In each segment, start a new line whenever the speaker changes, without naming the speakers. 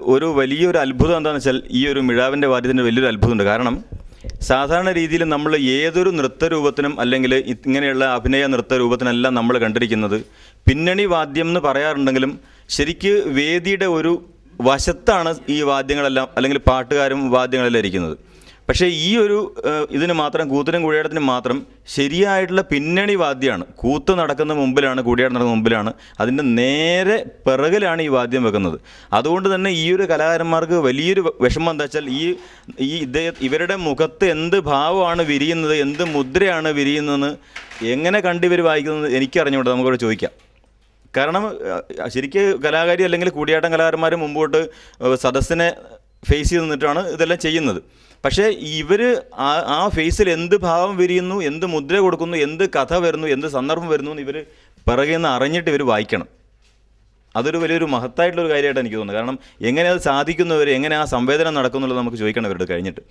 ഒരു വലിയൊരു അത്ഭുതം എന്താണെന്ന് വെച്ചാൽ ഈ ഒരു മിഴാവിൻ്റെ വാദ്യത്തിൻ്റെ വലിയൊരു അത്ഭുതമുണ്ട് കാരണം സാധാരണ രീതിയിൽ നമ്മൾ ഏതൊരു നൃത്തരൂപത്തിനും അല്ലെങ്കിൽ ഇങ്ങനെയുള്ള അഭിനയ നൃത്തരൂപത്തിനെല്ലാം നമ്മൾ കണ്ടിരിക്കുന്നത് പിന്നണി വാദ്യം എന്ന് പറയാറുണ്ടെങ്കിലും ശരിക്ക് വേദിയുടെ ഒരു വശത്താണ് ഈ വാദ്യങ്ങളെല്ലാം അല്ലെങ്കിൽ പാട്ടുകാരും വാദ്യങ്ങളെല്ലാം ഇരിക്കുന്നത് പക്ഷേ ഈ ഒരു ഏഹ്, ഇതിന് മാത്രം കൂത്തിനും കൂടിയാട്ടത്തിനും മാത്രം ശരിയായിട്ടുള്ള പിന്നണി വാദ്യമാണ് കൂത്ത് നടക്കുന്ന മുമ്പിലാണ് കൂടിയാട്ടം നടക്കുന്ന മുമ്പിലാണ് അതിൻ്റെ നേരെ പിറകിലാണ് ഈ വാദ്യം വെക്കുന്നത് അതുകൊണ്ട് തന്നെ ഈ ഒരു കലാകാരന്മാർക്ക് വലിയൊരു വിഷമം എന്താ വെച്ചാൽ ഈ ഈ ഇദ്ദേഹ ഇവരുടെ മുഖത്ത് എന്ത് ഭാവമാണ് വിരിയുന്നത് എന്ത് മുദ്രയാണ് വിരിയുന്നതെന്ന് എങ്ങനെ കണ്ട് ഇവർ വായിക്കുന്നത് എനിക്കറിഞ്ഞുകൂടെ നമുക്കവിടെ ചോദിക്കാം കാരണം അഹ് ശരിക്ക് കലാകാരി അല്ലെങ്കിൽ കൂടിയാട്ടം കലാകാരന്മാർ മുമ്പോട്ട് ഏഹ് സദസ്സിനെ ഫേസ് ചെയ്ത് നിന്നിട്ടാണ് ഇതെല്ലാം ചെയ്യുന്നത് പക്ഷേ ഇവർ ആ ആ ഫേസിൽ എന്ത് ഭാവം വിരിയുന്നു എന്ത് മുദ്ര കൊടുക്കുന്നു എന്ത് കഥ വരുന്നു എന്ത് സന്ദർഭം വരുന്നു എന്ന് ഇവർ പിറകിൽ നിന്ന് അറിഞ്ഞിട്ട് ഇവർ വായിക്കണം അതൊരു വലിയൊരു മഹത്തായിട്ടുള്ള ഒരു കാര്യമായിട്ട് എനിക്ക് തോന്നുന്നത് കാരണം എങ്ങനെ അത് സാധിക്കുന്നവർ എങ്ങനെ ആ സംവേദനം നടക്കുന്നുള്ളത് നമുക്ക് ചോദിക്കണം ഇവരോട് കഴിഞ്ഞിട്ട്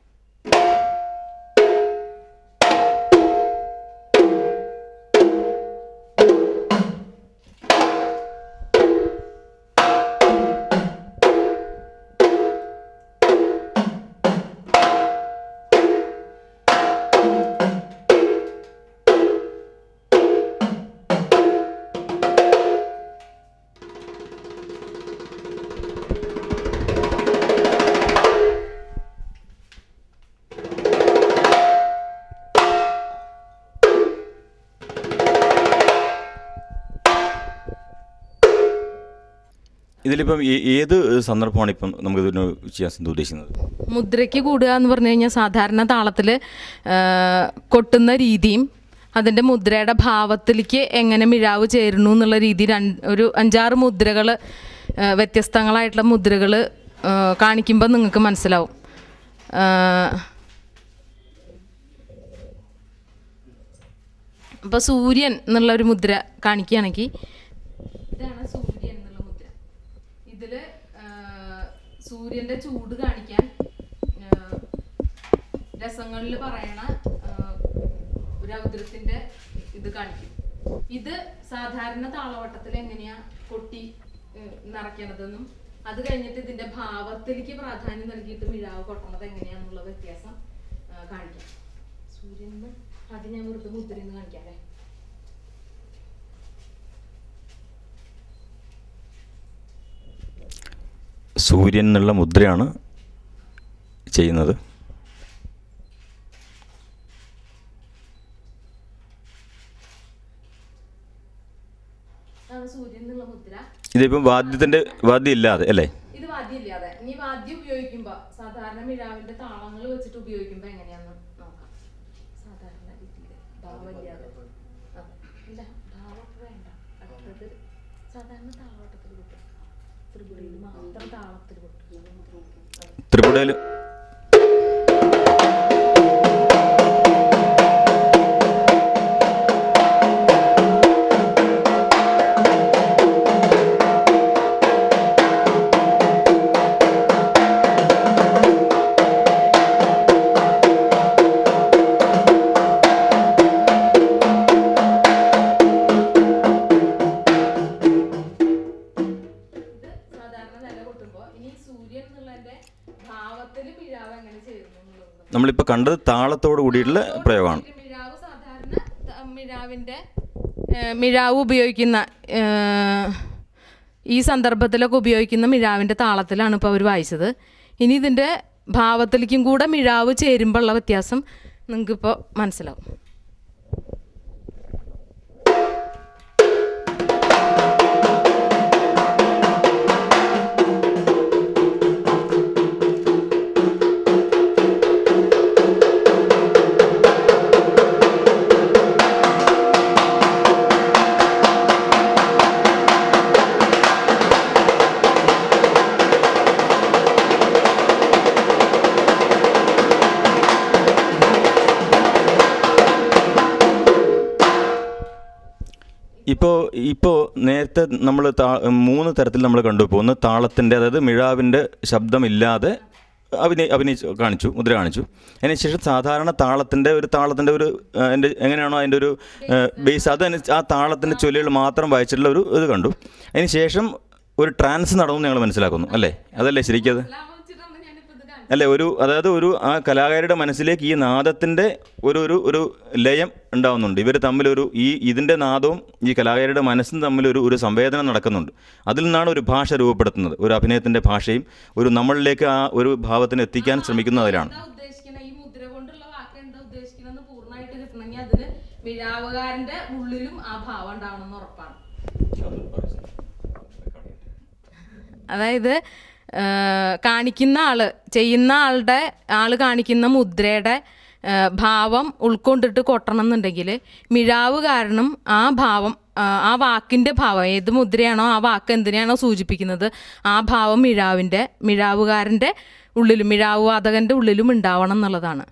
ഇതിലിപ്പം ഏ- ഏത് സന്ദർഭമാണ് ഇപ്പം നമുക്ക് ഇതിന് ചെയ്യാൻ ഉദ്ദേശിക്കുന്നത്
മുദ്രയ്ക്ക് കൂടുക എന്ന് പറഞ്ഞു കഴിഞ്ഞാൽ സാധാരണ താളത്തിൽ കൊട്ടുന്ന രീതിയും അതിൻ്റെ മുദ്രയുടെ ഭാവത്തിലേക്ക് എങ്ങനെ മിഴാവ് ചേരുന്നു എന്നുള്ള രീതി രണ്ട് ഒരു അഞ്ചാറ് മുദ്രകൾ വ്യത്യസ്തങ്ങളായിട്ടുള്ള മുദ്രകൾ കാണിക്കുമ്പോൾ നിങ്ങൾക്ക് മനസ്സിലാവും അപ്പോൾ സൂര്യൻ എന്നുള്ള ഒരു മുദ്ര കാണിക്കുകയാണെങ്കിൽ ഇതാണ് സൂര്യൻ എന്നുള്ള മുദ്ര ഇതിൽ സൂര്യൻ്റെ ചൂട് കാണിക്കാൻ രസങ്ങളിൽ പറയണ ആ, രൗദ്രത്തിന്റെ ഇത് കാണിക്കും ഇത് സാധാരണ താളവട്ടത്തിൽ എങ്ങനെയാ കൊട്ടി ഏഹ്, നിറയ്ക്കണതെന്നും അത് കഴിഞ്ഞിട്ട് ഇതിന്റെ ഭാവത്തിലേക്ക് പ്രാധാന്യം നൽകിയിട്ട് മിഴാവ് കൊട്ടണത് എങ്ങനെയാന്നുള്ള വ്യത്യാസം ആ, കാണിക്കാം സൂര്യൻ അത് ഞാൻ വെറുതെ മുദ്രന്ന് കാണിക്കാം അല്ലേ
സൂര്യൻ എന്നുള്ള മുദ്രയാണ് ചെയ്യുന്നത്
അതാണ് സൂര്യൻ എന്നുള്ള മുദ്ര
ഇതിപ്പം വാദ്യത്തിൻ്റെ വാദ്യം ഇല്ലാതെ അല്ലേ
ഇത് വാദ്യം ഇല്ലാതെ ഇനി വാദ്യം ഉപയോഗിക്കുമ്പോ സാധാരണ മിഴാവിന്റെ താളങ്ങൾ വെച്ചിട്ട് ഉപയോഗിക്കുമ്പോ എങ്ങനെയാന്ന് നോക്കാം സാധാരണ രീതിയിൽ ഭാവമില്ലാതെ ആ, ഇല്ല ഭാവം വേണ്ട അടുത്തത് സാധാരണ താളവട്ടത്തിൽ കൊട്ടും ത്രിപുരയിൽ മാത്രം താളത്തിൽ കൊട്ടും
ത്രിപുരയിൽ
ഇത് സാധാരണ നില കൊട്ടുമ്പോ ഇനി സൂര്യൻ എന്നുള്ളതിന്റെ ഭാവത്തിൽ മിഴാവ് എങ്ങനെ ചേരുന്നു എന്നുള്ളത്
നമ്മളിപ്പോൾ കണ്ടത് താളത്തോട് കൂടിയിട്ടുള്ള പ്രയോഗമാണ്
മിഴാവ് സാധാരണ ത- മിഴാവിന്റെ ഏഹ്, മിഴാവ് ഉപയോഗിക്കുന്ന ഏഹ്, ഈ സന്ദർഭത്തിലൊക്കെ ഉപയോഗിക്കുന്ന മിഴാവിന്റെ താളത്തിലാണ് ഇപ്പോൾ അവർ വായിച്ചത് ഇനി ഇതിന്റെ ഭാവത്തിലേക്കും കൂടെ മിഴാവ് ചേരുമ്പോഴുള്ള വ്യത്യാസം നിങ്ങൾക്കിപ്പോൾ മനസ്സിലാവും
ഇപ്പോൾ ഇപ്പോൾ നേരത്തെ നമ്മൾ താ മൂന്ന് തരത്തിൽ നമ്മൾ കണ്ടു ഇപ്പോൾ ഒന്ന് താളത്തിൻ്റെ അതായത് മിഴാവിൻ്റെ ശബ്ദമില്ലാതെ അഭിനയ അഭിനയിച്ച് കാണിച്ചു മുദ്ര കാണിച്ചു അതിനുശേഷം സാധാരണ താളത്തിൻ്റെ ഒരു താളത്തിൻ്റെ ഒരു ആ, എൻ്റെ എങ്ങനെയാണോ അതിൻ്റെ ഒരു ബേസ് അതനുസരിച്ച് ആ താളത്തിൻ്റെ ചൊല്ലുകൾ മാത്രം വായിച്ചിട്ടുള്ള ഒരു ഇത് കണ്ടു അതിന് ശേഷം ഒരു ട്രാൻസ് നടന്നു ഞങ്ങൾ മനസ്സിലാക്കുന്നു അല്ലേ അതല്ലേ ശരിക്കത്
ലാഭിച്ചിട്ടാണ് ഞാനിപ്പോ ഇത് കാണിച്ചത്
അല്ലേ ഒരു അതായത് ഒരു ആ കലാകാരിയുടെ മനസ്സിലേക്ക് ഈ നാദത്തിൻ്റെ ഒരു ഒരു ഒരു ലയം ഉണ്ടാവുന്നുണ്ട് ഇവർ തമ്മിലൊരു ഈ ഇതിൻ്റെ നാദവും ഈ കലാകാരിയുടെ മനസ്സും തമ്മിലൊരു ഒരു സംവേദനം നടക്കുന്നുണ്ട് അതിൽ നിന്നാണ് ഒരു ഭാഷ രൂപപ്പെടുത്തുന്നത് ഒരു അഭിനയത്തിൻ്റെ ഭാഷയും ഒരു നമ്മളിലേക്ക് ആ ഒരു ഭാവത്തിന് എത്തിക്കാൻ ശ്രമിക്കുന്നതിലാണ്
എന്താ ഉദ്ദേശിക്കണ ഈ മുദ്ര കൊണ്ടുള്ള വാക്ക് എന്താ ഉദ്ദേശിക്കണെന്ന് പൂർണ്ണമായിട്ട് കിട്ടണമെങ്കിൽ അതിന് മിഴാവുകാരന്റെ ഉള്ളിലും ആ ഭാവം ഉണ്ടാവണം എന്ന് ഉറപ്പാണ് അതായത് ആ, കാണിക്കുന്ന ആള് ചെയ്യുന്ന ആളുടെ ആള് കാണിക്കുന്ന മുദ്രയുടെ ആ, ഭാവം ഉൾക്കൊണ്ടിട്ട് കൊട്ടണം എന്നുണ്ടെങ്കിൽ മിഴാവ് കാരണം ആ ഭാവം ആ, ആ വാക്കിൻ്റെ ഭാവം ഏത് മുദ്രയാണോ ആ വാക്ക് എന്തിനെയാണോ സൂചിപ്പിക്കുന്നത് ആ ഭാവം മിഴാവിൻ്റെ മിഴാവുകാരൻ്റെ ഉള്ളിലും മിഴാവ് വാതകൻ്റെ ഉള്ളിലും ഉണ്ടാവണം എന്നുള്ളതാണ്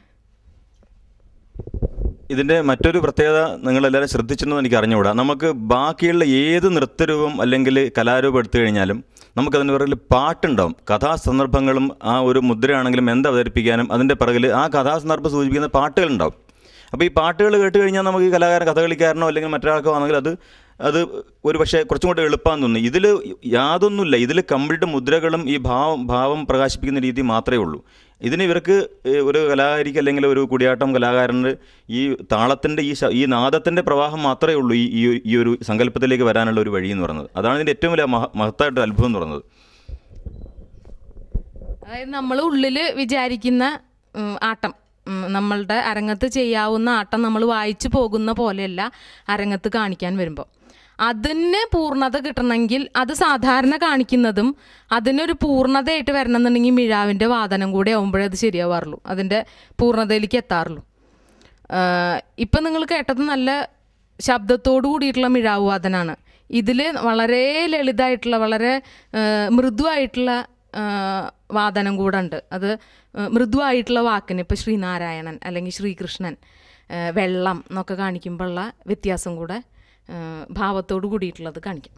ഇതിൻ്റെ മറ്റൊരു പ്രത്യേകത നിങ്ങളെല്ലാവരും ശ്രദ്ധിച്ചിട്ടുണ്ടെന്ന് എനിക്ക് അറിഞ്ഞുകൂടാ നമുക്ക് ബാക്കിയുള്ള ഏത് നൃത്തരൂപം അല്ലെങ്കിൽ കലാരൂപം എടുത്തു കഴിഞ്ഞാലും നമുക്കതിന് പിറകിൽ പാട്ടുണ്ടാവും കഥാസന്ദർഭങ്ങളും ആ ഒരു മുദ്രയാണെങ്കിലും എന്ത് അവതരിപ്പിക്കാനും അതിൻ്റെ പിറകിൽ ആ കഥാസന്ദർഭം സൂചിപ്പിക്കുന്ന പാട്ടുകളുണ്ടാവും അപ്പോൾ ഈ പാട്ടുകൾ കേട്ട് കഴിഞ്ഞാൽ നമുക്ക് ഈ കലാകാരൻ കഥകളിക്കാരനോ അല്ലെങ്കിൽ മറ്റൊരാൾക്കോ ആണെങ്കിൽ അത് അത് ഒരു പക്ഷേ കുറച്ചും കൂടെ എളുപ്പമാണെന്ന് തോന്നുന്നു ഇതിൽ യാതൊന്നുമില്ല ഇതിൽ കംപ്ലീറ്റ് മുദ്രകളും ഈ ഭാവം ഭാവം പ്രകാശിപ്പിക്കുന്ന രീതി മാത്രമേ ഉള്ളൂ ഇതിന് ഇവർക്ക് ഏഹ്, ഒരു കലാകാരിക്ക് അല്ലെങ്കിൽ ഒരു കുടിയാട്ടം കലാകാരന് ഈ താളത്തിൻ്റെ ഈ ശ- ഈ നാദത്തിൻ്റെ പ്രവാഹം മാത്രമേ ഉള്ളൂ ഈ ഈ- ഈ ഒരു സങ്കല്പത്തിലേക്ക് വരാനുള്ള ഒരു വഴി എന്ന് പറയുന്നത് അതാണ് ഇതിൻ്റെ ഏറ്റവും വലിയ മഹ മഹത്തായിട്ട് അത്ഭുതം എന്ന് പറയുന്നത്
അതായത് നമ്മൾ ഉള്ളിൽ വിചാരിക്കുന്ന ഉം, ആട്ടം ഉം, നമ്മളുടെ അരങ്ങത്ത് ചെയ്യാവുന്ന ആട്ടം നമ്മൾ വായിച്ചു പോകുന്ന പോലെയല്ല അരങ്ങത്ത് കാണിക്കാൻ വരുമ്പോൾ അതിന് പൂർണ്ണത കിട്ടണമെങ്കിൽ അത് സാധാരണ കാണിക്കുന്നതും അതിനൊരു പൂർണ്ണതയായിട്ട് വരണമെന്നുണ്ടെങ്കിൽ മിഴാവിൻ്റെ വാദനം കൂടെ ആകുമ്പോഴേ അത് ശരിയാവാറുള്ളൂ അതിൻ്റെ പൂർണ്ണതയിലേക്ക് എത്താറുള്ളൂ ഇപ്പം നിങ്ങൾ കേട്ടത് നല്ല ശബ്ദത്തോടു കൂടിയിട്ടുള്ള മിഴാവ് വാദനാണ് ഇതിൽ വളരെ ലളിതമായിട്ടുള്ള വളരെ ആ, മൃദുവായിട്ടുള്ള ആ, വാദനം കൂടെ ഉണ്ട് അത് ആ, മൃദുവായിട്ടുള്ള വാക്കിന് ഇപ്പോൾ ശ്രീനാരായണൻ അല്ലെങ്കിൽ ശ്രീകൃഷ്ണൻ ആ, വെള്ളം എന്നൊക്കെ കാണിക്കുമ്പോഴുള്ള വ്യത്യാസം കൂടെ ആ, ഭാവത്തോടു കൂടിയിട്ടുള്ളത് കാണിക്കും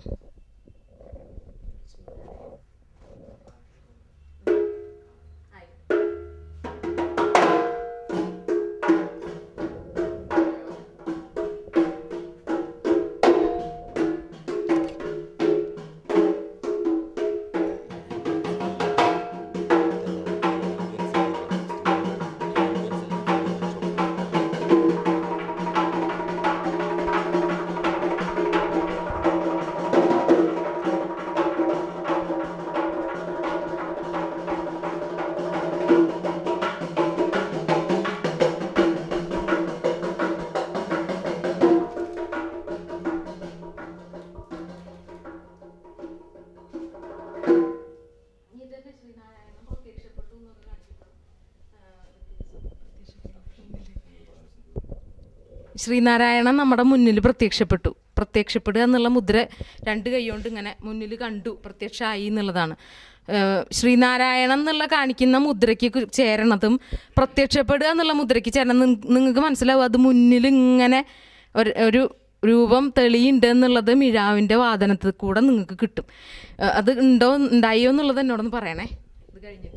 ശ്രീനാരായണൻ നമ്മുടെ മുന്നിൽ പ്രത്യക്ഷപ്പെട്ടു പ്രത്യക്ഷപ്പെടുക എന്നുള്ള മുദ്ര രണ്ട് കൈകൊണ്ട് ഇങ്ങനെ മുന്നിൽ കണ്ടു പ്രത്യക്ഷമായി എന്നുള്ളതാണ് ഏഹ് ശ്രീനാരായണൻ എന്നുള്ള കാണിക്കുന്ന മുദ്രയ്ക്ക് കു- ചേരണതും പ്രത്യക്ഷപ്പെടുക എന്നുള്ള മുദ്രയ്ക്ക് ചേരണം നിങ്ങൾക്ക് മനസ്സിലാവും അത് മുന്നിൽ ഇങ്ങനെ ഒരു ഒരു രൂപം തെളിയുണ്ട് എന്നുള്ളത് മിഴാവിൻ്റെ വാദനത്തിൽ കൂടെ നിങ്ങൾക്ക് കിട്ടും ഏഹ് അത് ഉണ്ടോ ഉണ്ടായോ എന്നുള്ളത് എന്നോടൊന്ന് പറയണേ ഇത് കഴിഞ്ഞിട്ട്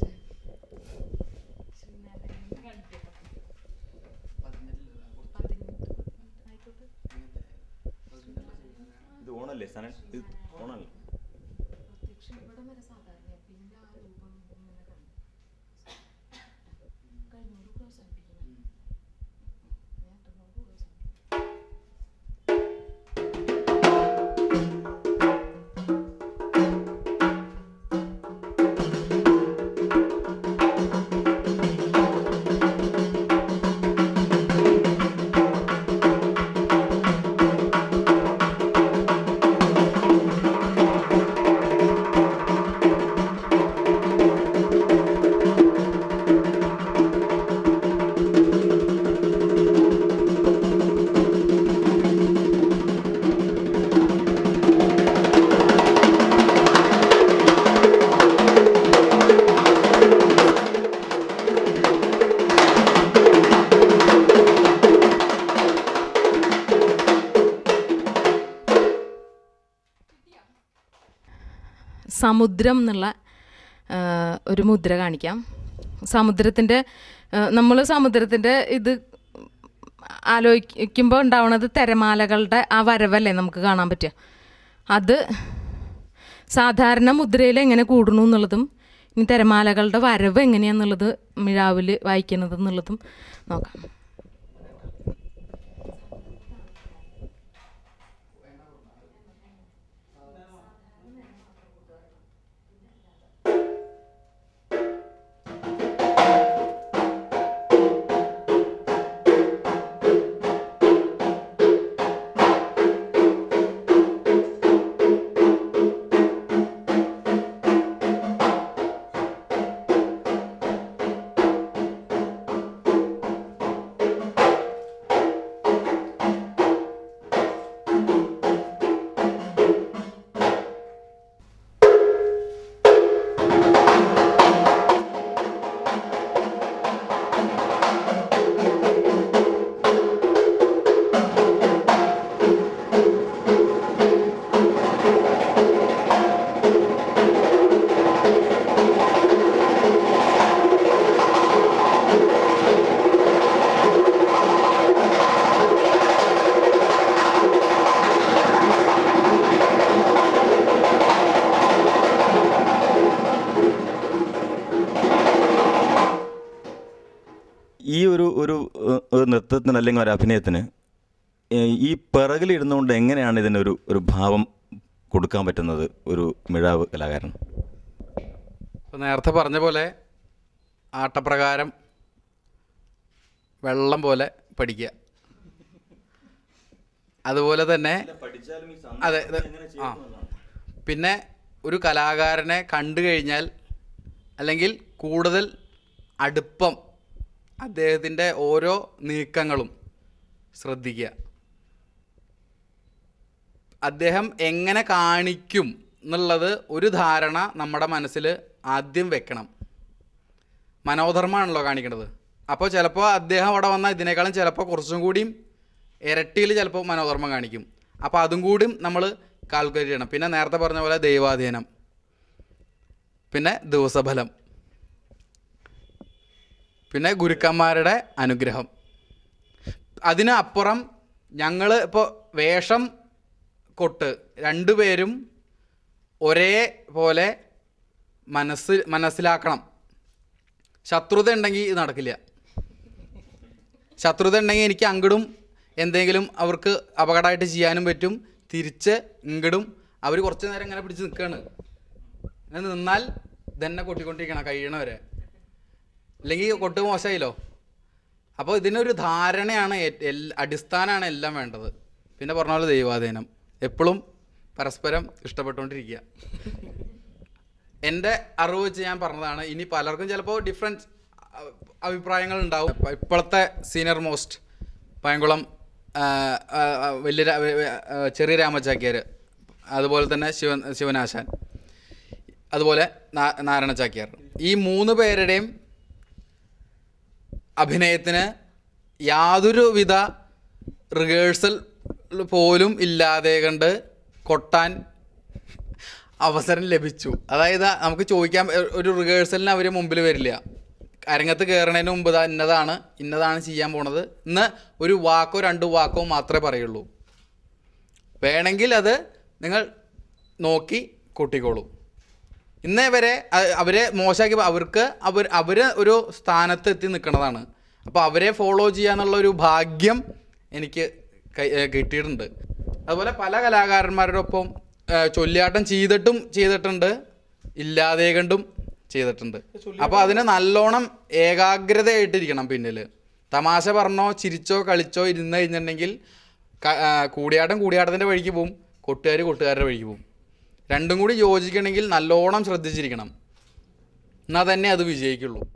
ഇത് ഓണല്ലേ സനൻ ഇത് ഓണല്ലേ
സമുദ്രം എന്നുള്ള ആ, ഒരു മുദ്ര കാണിക്കാം സമുദ്രത്തിൻ്റെ നമ്മൾ സമുദ്രത്തിൻ്റെ ഇത് ആലോചിക്കുമ്പോൾ ഉണ്ടാവുന്നത് തിരമാലകളുടെ ആ വരവല്ലേ നമുക്ക് കാണാൻ പറ്റുക അത് സാധാരണ മുദ്രയിൽ എങ്ങനെ കൂടുന്നു എന്നുള്ളതും ഇനി തിരമാലകളുടെ വരവ് എങ്ങനെയാന്നുള്ളത് മിഴാവിൽ വായിക്കുന്നത് എന്നുള്ളതും നോക്കാം
ഈ ഒരു ഒരു ഏഹ്, ഒരു നൃത്തത്തിന് അല്ലെങ്കിൽ ഒരു അഭിനയത്തിന് ഏഹ്, ഈ പിറകിലിരുന്നുകൊണ്ട് എങ്ങനെയാണ് ഇതിനൊരു ഒരു ഭാവം കൊടുക്കാൻ പറ്റുന്നത് ഒരു മിഴാവ് കലാകാരൻ
ഇപ്പോൾ നേരത്തെ പറഞ്ഞ പോലെ ആട്ടപ്രകാരം വെള്ളം പോലെ പഠിക്കുക അതുപോലെ തന്നെ അതെ ഇത് ആ പിന്നെ ഒരു കലാകാരനെ കണ്ടു കഴിഞ്ഞാൽ അല്ലെങ്കിൽ കൂടുതൽ അടുപ്പം അദ്ദേഹത്തിൻ്റെ ഓരോ നീക്കങ്ങളും ശ്രദ്ധിക്കുക അദ്ദേഹം എങ്ങനെ കാണിക്കും എന്നുള്ളത് ഒരു ധാരണ നമ്മുടെ മനസ്സിൽ ആദ്യം വെക്കണം മനോധർമ്മമാണല്ലോ കാണിക്കുന്നത് അപ്പോൾ ചിലപ്പോൾ അദ്ദേഹം അവിടെ വന്നാൽ ഇതിനേക്കാളും ചിലപ്പോൾ കുറച്ചും കൂടിയും ഇരട്ടിയിൽ ചിലപ്പോൾ മനോധർമ്മം കാണിക്കും അപ്പോൾ അതും കൂടിയും നമ്മൾ കാൽക്കുലേറ്റ് ചെയ്യണം പിന്നെ നേരത്തെ പറഞ്ഞ പോലെ ദൈവാധീനം പിന്നെ ദിവസഫലം പിന്നെ ഗുരുക്കന്മാരുടെ അനുഗ്രഹം അതിന് അപ്പുറം ഞങ്ങൾ ഇപ്പോൾ വേഷം കൊട്ട് രണ്ടുപേരും ഒരേ പോലെ മനസ്സ് മനസ്സിലാക്കണം ശത്രുത ഉണ്ടെങ്കിൽ ഇത് നടക്കില്ല ശത്രുത ഉണ്ടെങ്കിൽ എനിക്ക് അങ്ങടും എന്തെങ്കിലും അവർക്ക് അപകടമായിട്ട് ചെയ്യാനും പറ്റും തിരിച്ച് ഇങ്ങടും അവർ കുറച്ച് നേരം ഇങ്ങനെ പിടിച്ച് നിൽക്കുകയാണ് അങ്ങനെ നിന്നാൽ ഇതന്നെ കൊട്ടിക്കൊണ്ടിരിക്കണം കഴിയണവരെ അല്ലെങ്കിൽ കൊട്ട് മോശമായില്ലോ അപ്പോൾ ഇതിനൊരു ധാരണയാണ് ഏ- എൽ- അടിസ്ഥാനമാണ് എല്ലാം വേണ്ടത് പിന്നെ പറഞ്ഞ പോലെ ദൈവാധീനം എപ്പോഴും പരസ്പരം ഇഷ്ടപ്പെട്ടുകൊണ്ടിരിക്കുക എൻ്റെ അറിവ് വെച്ച് ഞാൻ പറഞ്ഞതാണ് ഇനി പലർക്കും ചിലപ്പോൾ ഡിഫറെൻറ്റ് അഭിപ്രായങ്ങൾ ഉണ്ടാവും ഇപ്പ- ഇപ്പോഴത്തെ സീനിയർ മോസ്റ്റ് പയങ്കുളം ആ, ആ, ആ, വലിയ രാ- ആ, ചെറിയ രാമചാക്യാർ അതുപോലെ തന്നെ ശിവൻ ശിവനാശാൻ അതുപോലെ നാ- നാരായണ ചാക്യാർ ഈ മൂന്ന് പേരുടെയും അഭിനയത്തിന് യാതൊരുവിധ റിഹേഴ്സൽ പോലും ഇല്ലാതെ കണ്ട് കൊട്ടാൻ അവസരം ലഭിച്ചു അതായത് നമുക്ക് ചോദിക്കാൻ ഒരു റിഹേഴ്സലിന് അവർ മുമ്പിൽ വരില്ല അരങ്ങത്ത് കയറുന്നതിന് മുമ്പ് ദാ ഇന്നതാണ് ഇന്നതാണ് ചെയ്യാൻ പോണത് ഇന്ന് ഒരു വാക്കോ രണ്ട് വാക്കോ മാത്രമേ പറയുള്ളൂ വേണമെങ്കിൽ അത് നിങ്ങൾ നോക്കി കൂട്ടിക്കോളൂ ഇന്നേ വരെ അ- അവരെ മോശമാക്കി അവർക്ക് അവർ അവർ ഒരു സ്ഥാനത്ത് എത്തി നിൽക്കുന്നതാണ് അപ്പോൾ അവരെ ഫോളോ ചെയ്യാന്നുള്ള ഒരു ഭാഗ്യം എനിക്ക് കൈ- ഏ, കിട്ടിയിട്ടുണ്ട് അതുപോലെ പല കലാകാരന്മാരുടെ ഒപ്പം ഏ, ചൊല്ലിയാട്ടം ചെയ്തിട്ടും ചെയ്തിട്ടുണ്ട് ഇല്ലാതെ കണ്ടും ചെയ്തിട്ടുണ്ട് അപ്പോൾ അതിന് നല്ലോണം ഏകാഗ്രതയായിട്ടിരിക്കണം പിന്നിൽ തമാശ പറഞ്ഞോ ചിരിച്ചോ കളിച്ചോ ഇരുന്ന് കഴിഞ്ഞിട്ടുണ്ടെങ്കിൽ ക- ആ, കൂടിയാട്ടം കൂടിയാട്ടത്തിൻ്റെ വഴിക്ക് പോവും കൊട്ടുകാർ കൊട്ടുകാരുടെ വഴിക്ക് പോവും രണ്ടും കൂടി യോജിക്കണമെങ്കിൽ നല്ലോണം ശ്രദ്ധിച്ചിരിക്കണം എന്നാൽ തന്നെ അത് വിജയിക്കുള്ളൂ